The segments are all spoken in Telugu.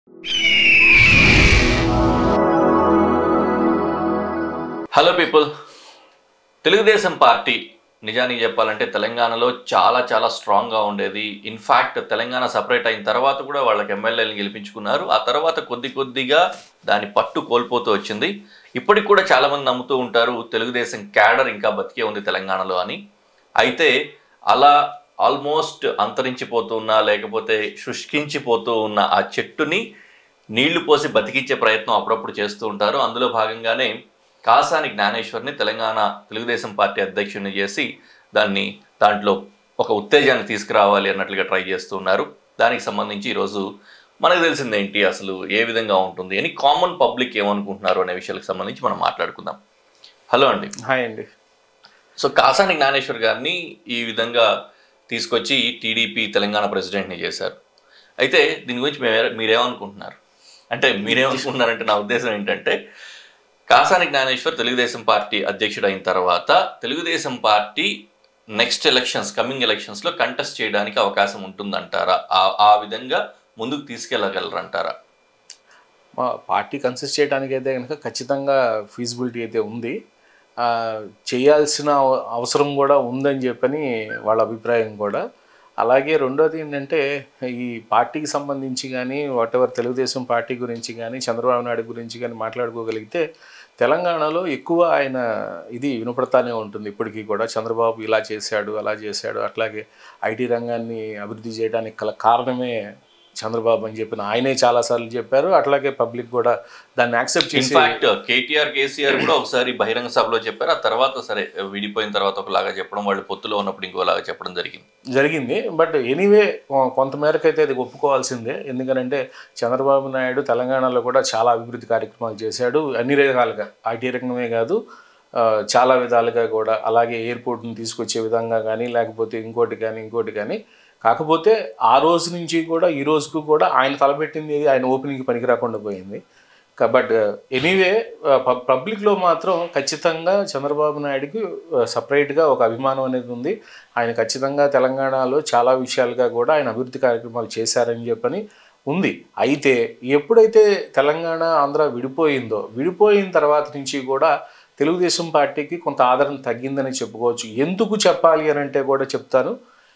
హలో పీపుల్ తెలుగుదేశం పార్టీ నిజానికి చెప్పాలంటే తెలంగాణలో చాలా చాలా స్ట్రాంగ్గా ఉండేది ఇన్ఫ్యాక్ట్ తెలంగాణ సపరేట్ అయిన తర్వాత కూడా వాళ్ళకి ఎమ్మెల్యేలను గెలిపించుకున్నారు ఆ తర్వాత కొద్ది కొద్దిగా దాని పట్టు కోల్పోతూ వచ్చింది ఇప్పటికి కూడా చాలామంది నమ్ముతూ ఉంటారు తెలుగుదేశం క్యాడర్ ఇంకా బతికే ఉంది తెలంగాణలో అని అయితే అలా ఆల్మోస్ట్ అంతరించిపోతూ ఉన్న లేకపోతే శుష్కించిపోతూ ఉన్న ఆ చెట్టుని నీళ్లు పోసి బతికించే ప్రయత్నం అప్పుడప్పుడు చేస్తూ ఉంటారు అందులో భాగంగానే కాసాని జ్ఞానేశ్వర్ని తెలంగాణ తెలుగుదేశం పార్టీ అధ్యక్షుడిని చేసి దాన్ని దాంట్లో ఒక ఉత్తేజాన్ని తీసుకురావాలి అన్నట్లుగా ట్రై చేస్తూ ఉన్నారు దానికి సంబంధించి ఈరోజు మనకు తెలిసింది ఏంటి అసలు ఏ విధంగా ఉంటుంది అని కామన్ పబ్లిక్ ఏమనుకుంటున్నారు అనే విషయాలకు సంబంధించి మనం మాట్లాడుకుందాం హలో అండి హాయ్ అండి సో కాసాని జ్ఞానేశ్వర్ గారిని ఈ విధంగా తీసుకొచ్చి టీడీపీ తెలంగాణ ప్రెసిడెంట్ని చేశారు అయితే దీని గురించి మీరే మీరేమనుకుంటున్నారు అంటే మీరేమనుకుంటున్నారంటే నా ఉద్దేశం ఏంటంటే కాసాని జ్ఞానేశ్వర్ తెలుగుదేశం పార్టీ అధ్యక్షుడు అయిన తర్వాత Telugu Desam party next elections coming ఎలక్షన్స్లో కంటెస్ట్ చేయడానికి అవకాశం ఉంటుందంటారా ఆ- ఆ విధంగా ముందుకు తీసుకెళ్ళగలరంటారా మా పార్టీ కన్సిస్ట్ చేయడానికి అయితే కనుక ఖచ్చితంగా ఫీజిబిలిటీ అయితే ఉంది ఆ, చేయాల్సిన అవ- అవసరం కూడా ఉందని చెప్పని వాళ్ళ అభిప్రాయం కూడా అలాగే రెండోది ఏంటంటే ఈ పార్టీకి సంబంధించి కానీ వాట్ ఎవర్ తెలుగుదేశం పార్టీ గురించి కానీ చంద్రబాబు నాయుడు గురించి కానీ మాట్లాడుకోగలిగితే తెలంగాణలో ఎక్కువ ఆయన ఇది వినపడతానే ఉంటుంది ఇప్పటికీ కూడా చంద్రబాబు ఇలా చేశాడు అలా చేశాడు అట్లాగే ఐటీ రంగాన్ని అభివృద్ధి చేయడానికి గల కారణమే చంద్రబాబు అని చెప్పిన ఆయనే చాలాసార్లు చెప్పారు అట్లాగే పబ్లిక్ కూడా దాన్ని యాక్సెప్ట్ చేసి ఇన్ఫాక్ట్ కేటీఆర్ కేసీఆర్ కూడా ఒకసారి బహిరంగ సభలో చెప్పారు ఆ తర్వాత సరే విడిపోయిన తర్వాత ఒకలాగా చెప్పడం వాళ్ళు పొత్తులో ఉన్నప్పుడు ఇంకోలాగా చెప్పడం జరిగింది జరిగింది బట్ ఎనీవే కొంతమేరకు అయితే అది ఒప్పుకోవాల్సిందే ఎందుకంటే చంద్రబాబు నాయుడు తెలంగాణలో కూడా చాలా అభివృద్ధి కార్యక్రమాలు చేశాడు అన్ని రకాలుగా ఐటీ రంగమే కాదు ఆ, చాలా విధాలుగా కూడా అలాగే ఎయిర్పోర్ట్ని తీసుకొచ్చే విధంగా కానీ లేకపోతే ఇంకోటి కానీ ఇంకోటి కానీ కాకపోతే ఆ రోజు నుంచి కూడా ఈ రోజుకు కూడా ఆయన తలపెట్టింది ఏది ఆయన ఓపెనింగ్కి పనికి రాకుండా పోయింది బట్ ఎనీవే పబ్లిక్లో మాత్రం ఖచ్చితంగా చంద్రబాబు నాయుడుకి సపరేట్గా ఒక అభిమానం అనేది ఉంది ఆయన ఖచ్చితంగా తెలంగాణలో చాలా విషయాలుగా కూడా ఆయన అభివృద్ధి కార్యక్రమాలు చేశారని చెప్పని ఉంది అయితే ఎప్పుడైతే తెలంగాణ ఆంధ్ర విడిపోయిందో విడిపోయిన తర్వాత నుంచి కూడా తెలుగుదేశం పార్టీకి కొంత ఆదరణ తగ్గిందని చెప్పుకోవచ్చు ఎందుకు చెప్పాలి అని అంటే కూడా చెప్తాను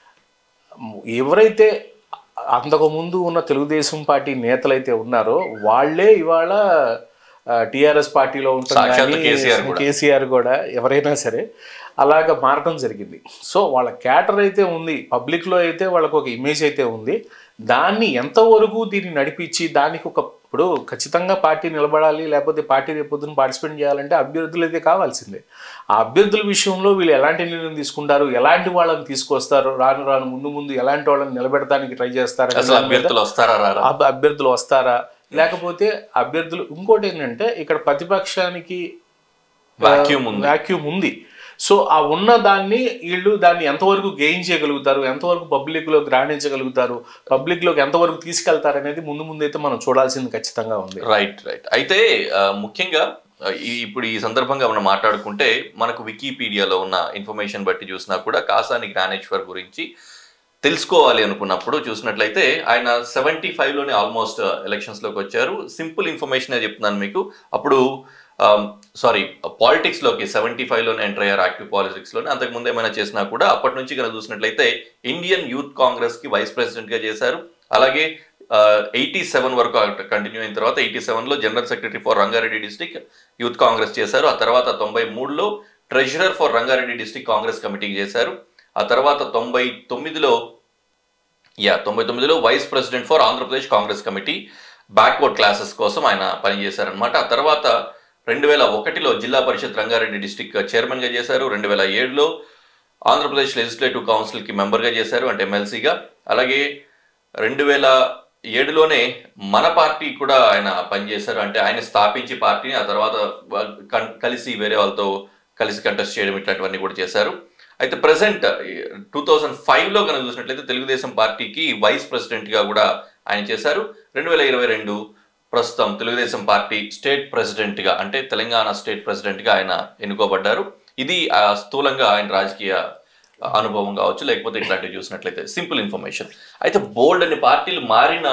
ఎవరైతే అంతకుముందు ఉన్న తెలుగుదేశం పార్టీ నేతలైతే ఉన్నారో వాళ్ళే ఇవాళ టిఆర్ఎస్ పార్టీలో ఉంటారు సాక్షాత్తు కానీ కేసీఆర్ కూడా. కేసీఆర్ కూడా ఎవరైనా సరే అలాగ మారటం జరిగింది సో వాళ్ళ క్యాటర్ అయితే ఉంది పబ్లిక్లో అయితే వాళ్ళకు ఒక ఇమేజ్ అయితే ఉంది దాన్ని ఎంతవరకు దీన్ని నడిపించి దానికి ఒక ఇప్పుడు ఖచ్చితంగా పార్టీ నిలబడాలి లేకపోతే పార్టీ రేపు పొద్దున పార్టిసిపేట్ చేయాలంటే అభ్యర్థులు అయితే కావాల్సిందే ఆ అభ్యర్థుల విషయంలో వీళ్ళు ఎలాంటి నిర్ణయం తీసుకుంటారు ఎలాంటి వాళ్ళని తీసుకొస్తారు రాను రాను ముందు ముందు ఎలాంటి వాళ్ళని నిలబెడటానికి ట్రై చేస్తారు అనే అసలు దాని మీద అభ్యర్థులు వస్తారా రారా అబ్- అభ్యర్థులు వస్తారా లేకపోతే అభ్యర్థులు ఇంకోటి ఏంటంటే ఇక్కడ ప్రతిపక్షానికి వాక్యూమ్ ఉంది వాక్యూమ్ ఉంది సో ఆ ఉన్న దాన్ని వీళ్ళు దాన్ని ఎంతవరకు గెయిన్ చేయగలుగుతారు ఎంతవరకు పబ్లిక్లోకి రాణించగలుగుతారు పబ్లిక్లోకి ఎంతవరకు తీసుకెళ్తారు అనేది ముందు ముందు అయితే మనం చూడాల్సింది ఖచ్చితంగా ఉంది రైట్ రైట్ అయితే ఆ, ముఖ్యంగా ఆ, ఈ ఇప్పుడు ఈ సందర్భంగా మనం మాట్లాడుకుంటే మనకు వికీపీడియాలో ఉన్న ఇన్ఫర్మేషన్ బట్టి చూసినా కూడా కాసాని జ్ఞానేశ్వర్ గురించి తెలుసుకోవాలి అనుకున్నప్పుడు చూసినట్లయితే ఆయన సెవెంటీ ఫైవ్లోనే ఆల్మోస్ట్ ఎలక్షన్స్లోకి వచ్చారు సింపుల్ ఇన్ఫర్మేషన్ చెప్తున్నాను మీకు అప్పుడు సారీ పాలిటిక్స్లోకి సెవెంటీ ఫైవ్లోనే ఎంటర్ అయ్యారు యాక్టివ్ పాలిటిక్స్లోనే అంతకుముందు ఏమైనా చేసినా కూడా అప్పటి నుంచి కనుక చూసినట్లయితే ఇండియన్ యూత్ కాంగ్రెస్కి వైస్ ప్రెసిడెంట్గా చేశారు అలాగే ఎయిటీ సెవెన్ వరకు కంటిన్యూ అయిన తర్వాత ఎయిటీ సెవెన్లో general secretary for Rangareddy district youth Congress చేశారు ఆ తర్వాత తొంభై మూడులో treasurer for Rangareddy district Congress కమిటీకి చేశారు ఆ తర్వాత తొంభై తొమ్మిదిలో యా తొంభై తొమ్మిదిలో vice president for Andhra Pradesh Congress committee backward classes కోసం ఆయన పనిచేశారనమాట ఆ తర్వాత రెండు వేల ఒకటిలో జిల్లా పరిషత్ రంగారెడ్డి డిస్టిక్ చైర్మన్గా చేశారు రెండు వేల ఏడులో ఆంధ్రప్రదేశ్ లెజిస్లేటివ్ కౌన్సిల్కి మెంబర్గా చేశారు అంటే ఎమ్మెల్సీగా అలాగే రెండు వేల ఏడులోనే మన పార్టీ కూడా ఆయన పనిచేశారు అంటే ఆయన స్థాపించి పార్టీని ఆ తర్వాత కన్- కలిసి వేరే వాళ్ళతో కలిసి కంటెస్ట్ చేయడం ఇట్లాంటివన్నీ కూడా చేశారు అయితే ప్రజెంట్ టూ థౌజండ్ ఫైవ్లో కనుక చూసినట్లయితే తెలుగుదేశం పార్టీకి వైస్ ప్రెసిడెంట్గా కూడా ఆయన చేశారు రెండు వేల ఇరవై రెండు ప్రస్తుతం తెలుగుదేశం పార్టీ స్టేట్ ప్రెసిడెంట్గా అంటే తెలంగాణ స్టేట్ ప్రెసిడెంట్గా ఆయన ఎన్నుకోబడ్డారు ఇది ఆ, స్థూలంగా ఆయన రాజకీయ అనుభవం కావచ్చు లేకపోతే ఇట్లాంటివి చూసినట్లయితే సింపుల్ ఇన్ఫర్మేషన్ అయితే బోల్డ్ అనే పార్టీలు మారిన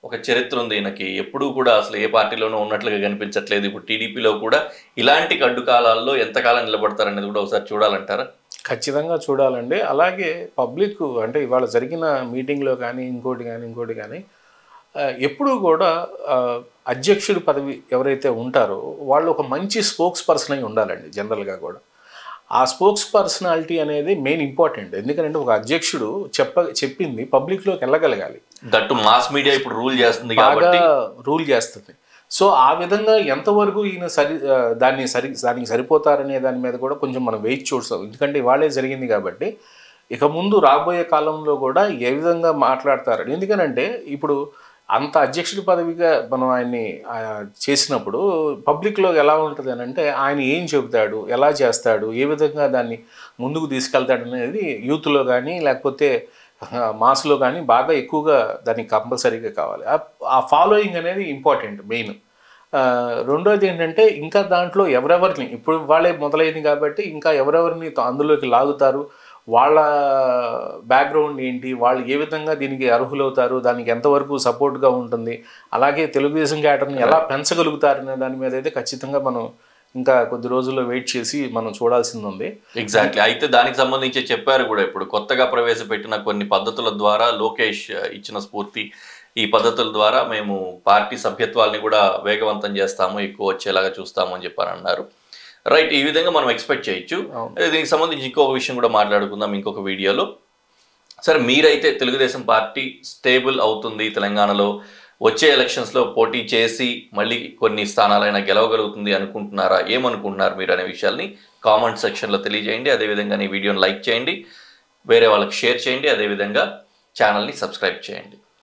ఒక చరిత్ర ఉంది ఈయనకి ఎప్పుడూ కూడా అసలు ఏ పార్టీలోనూ ఉన్నట్లుగా కనిపించట్లేదు ఇప్పుడు టీడీపీలో కూడా ఇలాంటి గడ్డు కాలాల్లో ఎంతకాలం నిలబడతారనేది కూడా ఒకసారి చూడాలంటారా ఖచ్చితంగా చూడాలండి అలాగే పబ్లిక్ అంటే ఇవాళ జరిగిన మీటింగ్లో కానీ ఇంకోటి కానీ ఇంకోటి కానీ ఆ, ఎప్పుడూ కూడా ఆ, అధ్యక్షుడి పదవి ఎవరైతే ఉంటారో వాళ్ళు ఒక మంచి స్పోక్స్ పర్సన్ అయి ఉండాలండి జనరల్గా కూడా ఆ స్పోక్స్ పర్సనాలిటీ అనేది మెయిన్ ఇంపార్టెంట్ ఎందుకంటే ఒక అధ్యక్షుడు చెప్ప చెప్పింది పబ్లిక్లోకి వెళ్ళగలగాలి దట్టు మాస్ మీడియా ఇప్పుడు రూల్ చేస్తుంది బాగా కాబట్టి రూల్ చేస్తుంది సో ఆ విధంగా ఎంతవరకు ఈయన సరి ఆ, దాన్ని సరి దానికి సరిపోతారనే దాని మీద కూడా కొంచెం మనం వెయిట్ చూస్తాం ఎందుకంటే ఇవాళే జరిగింది కాబట్టి ఇక ముందు రాబోయే కాలంలో కూడా ఏ విధంగా మాట్లాడతారు ఎందుకనంటే ఇప్పుడు అంత అధ్యక్షుడి పదవిగా మనం ఆయన్ని ఆ, చేసినప్పుడు పబ్లిక్లో ఎలా ఉంటుంది అని అంటే ఆయన ఏం చెబుతాడు ఎలా చేస్తాడు ఏ విధంగా దాన్ని ముందుకు తీసుకెళ్తాడు అనేది యూత్లో కానీ లేకపోతే ఆ, మాస్లో కానీ బాగా ఎక్కువగా దానికి కంపల్సరీగా కావాలి ఆ- ఆ ఫాలోయింగ్ అనేది ఇంపార్టెంట్ మెయిన్ రెండోది ఏంటంటే ఇంకా దాంట్లో ఎవరెవరిని ఇప్పుడు వాళ్ళే మొదలైంది కాబట్టి ఇంకా ఎవరెవరిని త- అందులోకి లాగుతారు వాళ్ళ బ్యాక్గ్రౌండ్ ఏంటి వాళ్ళు ఏ విధంగా దీనికి అర్హులవుతారు దానికి ఎంతవరకు సపోర్ట్గా ఉంటుంది అలాగే తెలుగుదేశం క్యాటర్ని ఎలా పెంచగలుగుతారనే దాని మీద అయితే ఖచ్చితంగా మనం ఇంకా కొద్ది రోజుల్లో వెయిట్ చేసి మనం చూడాల్సింది ఉంది ఎగ్జాక్ట్లీ అయితే దానికి సంబంధించి చెప్పారు కూడా ఇప్పుడు కొత్తగా ప్రవేశపెట్టిన కొన్ని పద్ధతుల ద్వారా లోకేష్ ఆ, ఇచ్చిన స్ఫూర్తి ఈ పద్ధతుల ద్వారా మేము పార్టీ సభ్యత్వాల్ని కూడా వేగవంతం చేస్తాము ఎక్కువ వచ్చేలాగా చూస్తాము అని చెప్పని అన్నారు రైట్ ఈ విధంగా మనం ఎక్స్పెక్ట్ చేయొచ్చు అవును. అదే దీనికి సంబంధించి ఇంకొక విషయం కూడా మాట్లాడుకుందాం ఇంకొక వీడియోలో సరే మీరైతే తెలుగుదేశం పార్టీ స్టేబుల్ అవుతుంది తెలంగాణలో వచ్చే ఎలక్షన్స్లో పోటీ చేసి మళ్ళీ కొన్ని స్థానాలైనా గెలవగలుగుతుంది అనుకుంటున్నారా ఏమనుకుంటున్నారు మీరు అనే విషయాల్ని కామెంట్ సెక్షన్లో తెలియజేయండి అదేవిధంగా ఈ వీడియోని లైక్ చేయండి వేరే వాళ్ళకి షేర్ చేయండి అదేవిధంగా ఛానల్ని సబ్స్క్రైబ్ చేయండి